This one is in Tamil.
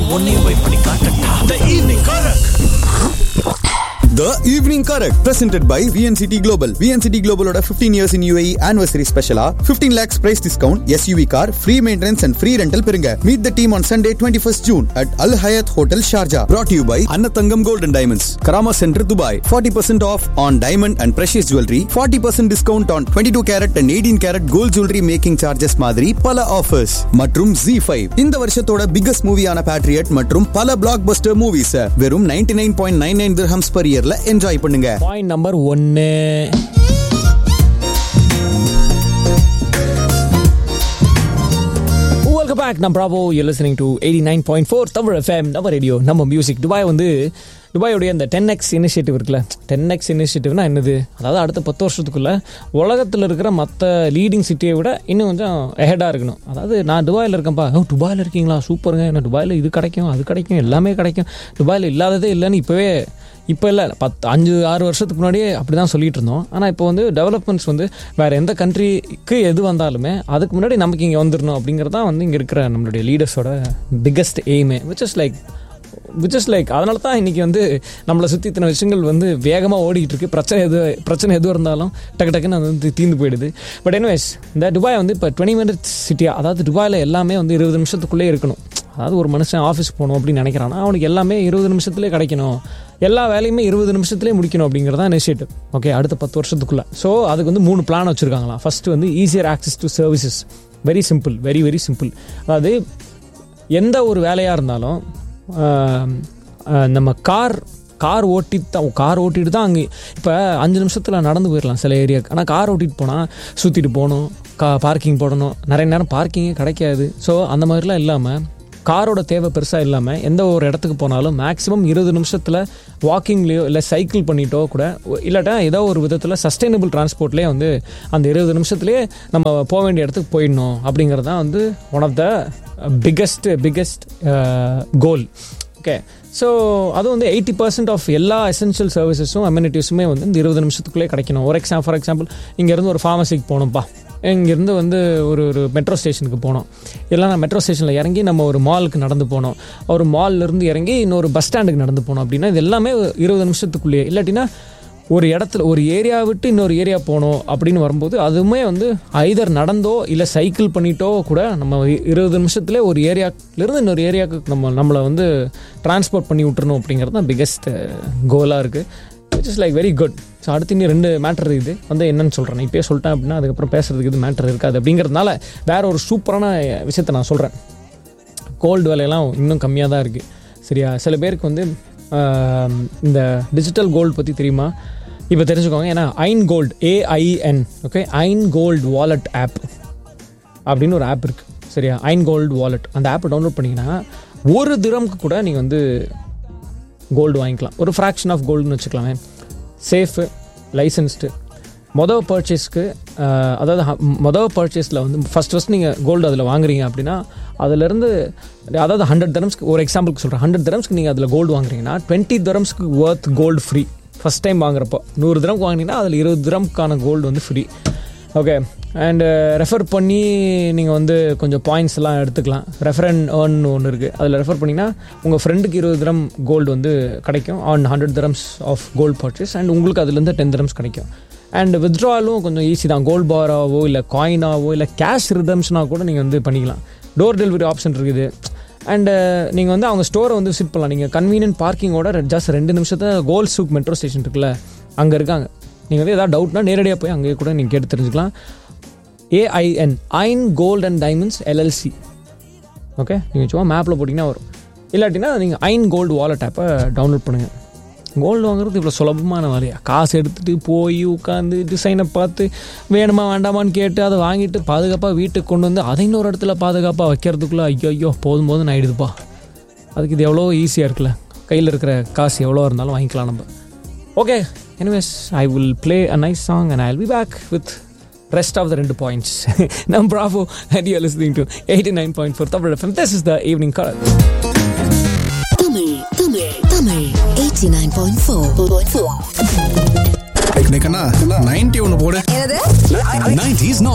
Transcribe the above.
உன்னையும் போய் பண்ணி காட்டட்டா the evening correct The Evening Correct, presented by VNCT Global. VNCT Global ஓட 15 years in UAE anniversary special 15 lakhs price discount, SUV car, free maintenance and free rental பெறுங்க. Meet the team on Sunday 21st June at Al Hayat Hotel Sharjah. Brought to you by Annatangam Gold and Diamonds, Karama Center, Dubai. 40% off on diamond and precious jewelry. 40% discount on 22 carat and 18 carat gold jewelry making charges மாதிரி பல offers. மற்றும் Z5. இந்த வருஷத்தோட biggest மூவியான Patriot மற்றும் பல blockbuster movies வெறும் 99.99 dirhams per yearல என்ஜாய் பண்ணுங்க பாயிண்ட் நம்பர் ஒன்று வெல்கம் பேக் நான் Bravo you listening to eighty nine point four Tamil FM நம்ம ரேடியோ நம்ம மியூசிக் துபாய் வந்து துபாயோடைய அந்த டென் எக்ஸ் இனிஷியேட்டிவ் இருக்குல்ல டென் எக்ஸ் இனிஷியேட்டிவ்னா என்னது அதாவது அடுத்த பத்து வருஷத்துக்குள்ள உலகத்தில் இருக்கிற மற்ற லீடிங் சிட்டியை விட இன்னும் கொஞ்சம் ஹெடாக இருக்கணும் அதாவது நான் துபாயில் இருக்கேன்ப்பா ஓ துபாயில் இருக்கீங்களா சூப்பருங்க என்ன துபாயில் இது கிடைக்கும் அது கிடைக்கும் எல்லாமே கிடைக்கும் துபாயில் இல்லாததே இல்லைன்னு இப்போவே இப்போ இல்லை பத்து அஞ்சு ஆறு வருஷத்துக்கு முன்னாடியே அப்படி தான் சொல்லிட்டு இருந்தோம் ஆனால் இப்போ வந்து டெவலப்மெண்ட்ஸ் வந்து வேறு எந்த கண்ட்ரிக்கு எது வந்தாலுமே அதுக்கு முன்னாடி நமக்கு இங்கே வந்துடணும் அப்படிங்கிறது தான் வந்து இங்கே இருக்கிற நம்மளுடைய லீடர்ஸோட பிக்கஸ்ட் எய்மே which is like which is like அதனால தான் இன்றைக்கி வந்து நம்மளை சுற்றி இத்தனை விஷயங்கள் வந்து வேகமாக ஓடிக்கிட்டு இருக்கு பிரச்சனை எது பிரச்சனை எதுவும் இருந்தாலும் டக்கு டக்குன்னு அது வந்து தீர்ந்து போயிடுது பட் எனிவேஸ் இந்த துபாய் வந்து இப்போ டுவெண்ட்டி மினிட்ஸ் சிட்டியாக அதாவது துபாயில் எல்லாமே வந்து இருபது நிமிஷத்துக்குள்ளே இருக்கணும் அதாவது ஒரு மனுஷன் ஆஃபீஸ் போகணும் அப்படின்னு நினைக்கிறான்னா அவனுக்கு எல்லாமே இருபது நிமிஷத்துலேயே கிடைக்கணும் எல்லா வேலையுமே இருபது நிமிஷத்துலேயே முடிக்கணும் அப்படிங்கிறதா இனிஷியேட்டிவ் ஓகே அடுத்த பத்து வருஷத்துக்குள்ளே ஸோ அதுக்கு வந்து மூணு பிளான் வச்சுருக்காங்களாம் ஃபஸ்ட்டு வந்து easier access to services very simple very very simple அதாவது எந்த ஒரு வேலையாக இருந்தாலும் ஆஹ், ஆஹ், நம்ம கார் கார் ஓட்டி தான் கார் ஓட்டிட்டு தான் அங்கே இப்போ அஞ்சு நிமிஷத்தில் நடந்து போயிடலாம் சில ஏரியாவுக்கு ஆனால் கார் ஓட்டிட்டு போனால் சுற்றிட்டு போகணும் கா பார்க்கிங் போடணும் நிறைய நேரம் பார்க்கிங்கே கிடைக்காது ஸோ அந்த மாதிரிலாம் இல்லாமல் காரோட தேவை பெருசாக இல்லாமல் எந்த ஒரு இடத்துக்கு போனாலும் மேக்ஸிமம் இருபது நிமிஷத்தில் வாக்கிங்லேயோ இல்லை சைக்கிள் பண்ணிட்டோ கூட இல்லாட்டா ஏதோ ஒரு விதத்தில் சஸ்டைனபிள் டிரான்ஸ்போர்ட்லேயே வந்து அந்த இருபது நிமிஷத்துலேயே நம்ம போக வேண்டிய இடத்துக்கு போயிடணும் அப்படிங்கிறது தான் வந்து one of the biggest biggest goal okay so அது வந்து எயிட்டி பர்சன்ட் ஆஃப் எல்லா எசென்ஷியல் சர்வீசஸும் அம்யூனிட்டிஸுமே வந்து இந்த இருபது நிமிஷத்துக்குள்ளே கிடைக்கணும் ஒரு எக்ஸாம் ஃபார் எக்ஸாம்பிள் இங்கேருந்து ஒரு ஃபார்மசிக்கு போகணும்ப்பா இங்கேருந்து வந்து ஒரு ஒரு மெட்ரோ ஸ்டேஷனுக்கு போனோம் இல்லைனா மெட்ரோ ஸ்டேஷனில் இறங்கி நம்ம ஒரு மாலுக்கு நடந்து போனோம் ஒரு மால்லேருந்து இறங்கி இன்னொரு பஸ் ஸ்டாண்டுக்கு நடந்து போனோம் அப்படின்னா இது எல்லாமே இருபது நிமிஷத்துக்குள்ளேயே இல்லாட்டினா ஒரு இடத்துல ஒரு ஏரியா விட்டு இன்னொரு ஏரியா போகணும் அப்படின்னு வரும்போது அதுவுமே வந்து ஐதர் நடந்தோ இல்லை சைக்கிள் பண்ணிட்டோ கூட நம்ம இருபது நிமிஷத்துலேயே ஒரு ஏரியாவிலேருந்து இன்னொரு ஏரியாவுக்கு நம்ம நம்மளை வந்து டிரான்ஸ்போர்ட் பண்ணி விட்டுறணும் அப்படிங்கிறது தான் பிக்கஸ்ட் கோலாக இருக்குது which is like very good so அடுத்து இன்னும் ரெண்டு மேட்டர் இது வந்து என்னன்னு சொல்கிறேன் இப்போயே சொல்லிட்டேன் அப்படின்னா அதுக்கப்புறம் பேசுறதுக்கு இது மேட்டர் இருக்காது அப்படிங்கிறதுனால வேற ஒரு சூப்பரான விஷயத்தை நான் சொல்கிறேன் கோல்டு விலையெல்லாம் இன்னும் கம்மியாக தான் இருக்குது சரியா சில பேருக்கு வந்து ஆம், இந்த டிஜிட்டல் கோல்டு பற்றி தெரியுமா இப்போ தெரிஞ்சுக்கோங்க ஏன்னா Ain gold AIN okay Ain gold wallet app அப்படின்னு ஒரு ஆப் இருக்குது சரியா ஐன் கோல்டு வாலெட் அந்த ஆப்பை டவுன்லோட் பண்ணிங்கன்னா ஒரு திரம்க்கு கூட நீங்கள் வந்து கோல்டு வாங்கிக்கலாம் ஒரு ஃப்ராக்ஷன் ஆஃப் கோல்டுன்னு வச்சுக்கலாமே சேஃபு லைசன்ஸ்டு மொதல் பர்ச்சேஸ்க்கு அதாவது ஹ- மொதல் பர்ச்சேஸில் வந்து ஃபஸ்ட் ஃபஸ்ட் நீங்கள் கோல்டு அதில் வாங்குறீங்க அப்படின்னா அதுலேருந்து அதாவது ஹண்ட்ரட் தரம்ஸ்க்கு ஒரு எக்ஸாம்பிளுக்கு சொல்கிறேன் ஹண்ட்ரட் தரம்ஸ்க்கு நீங்கள் அதில் கோல்டு வாங்குறீங்கன்னா டுவெண்ட்டி தரம்ஸ்க்கு worth gold free first time வாங்குறப்போ நூறு திரம்க்கு வாங்கினீங்கன்னா அதில் இருபது திரம்க்கான கோல்டு வந்து ஃப்ரீ ஓகே அண்டு ரெஃபர் பண்ணி நீங்கள் வந்து கொஞ்சம் பாயிண்ட்ஸ் எல்லாம் எடுத்துக்கலாம் ரெஃபர் அண்ட் ஏர்ன் ஒன்று இருக்குது அதில் ரெஃபர் பண்ணிங்கன்னா உங்கள் ஃப்ரெண்டுக்கு இருபது திரம் கோல்டு வந்து கிடைக்கும் on hundred dirhams of gold purchase and உங்களுக்கு அதுலேருந்து டென் திரம்ஸ் கிடைக்கும் அண்ட் வித்ட்ராலும் கொஞ்சம் ஈஸி தான் கோல்ட் பாராவோ இல்லை காயினாவோ இல்லை கேஷ் ரிடம்ஷனாக கூட நீங்கள் வந்து பண்ணிக்கலாம் டோர் டெலிவரி ஆப்ஷன் இருக்குது அண்டு நீங்கள் வந்து அவங்க ஸ்டோரை வந்து விசிட் பண்ணலாம் நீங்கள் கன்வீனியன்ட் பார்க்கிங்கோட ஜஸ்ட் ரெண்டு நிமிஷத்தை கோல்ட் சூக் மெட்ரோ ஸ்டேஷன் இருக்குல்ல அங்கே இருக்காங்க நீங்கள் வந்து ஏதாவது டவுட்னா நேரடியாக போய் அங்கேயே கூட நீங்கள் கேட்டு தெரிஞ்சுக்கலாம் AIN Ain gold and diamonds LLC okay நீங்கள் சும்மா மேப்பில் போட்டிங்கன்னா வரும் இல்லாட்டினா நீங்கள் ஐன் கோல்டு வாலெட் ஆப்பை டவுன்லோட் பண்ணுங்கள் கோல்டு வாங்குறது இவ்வளோ சுலபமான வேலையா காசு எடுத்துகிட்டு போய் உட்காந்து டிசைனை பார்த்து வேணுமா வேண்டாமான்னு கேட்டு அதை வாங்கிட்டு பாதுகாப்பாக வீட்டுக்கு கொண்டு வந்து அதை இன்னொரு இடத்துல பாதுகாப்பாக வைக்கிறதுக்குள்ளே ஐயோ ஐயோ போதும் போதும் ஆயிடுதுப்பா அதுக்கு இது எவ்வளோ ஈஸியாக இருக்குல்ல கையில் இருக்கிற காசு எவ்வளோ இருந்தாலும் வாங்கிக்கலாம் நம்ம okay anyways I will play a nice song and I will be back with rest of the ரெண்டு பாயிண்ட்ஸ் நம் bravo and you listening to eighty nine point four Tamil FM this is the evening colour Tamil, Tamil, Tamil. 89.4. Ninety ஒன்று போடு என்னது 90s not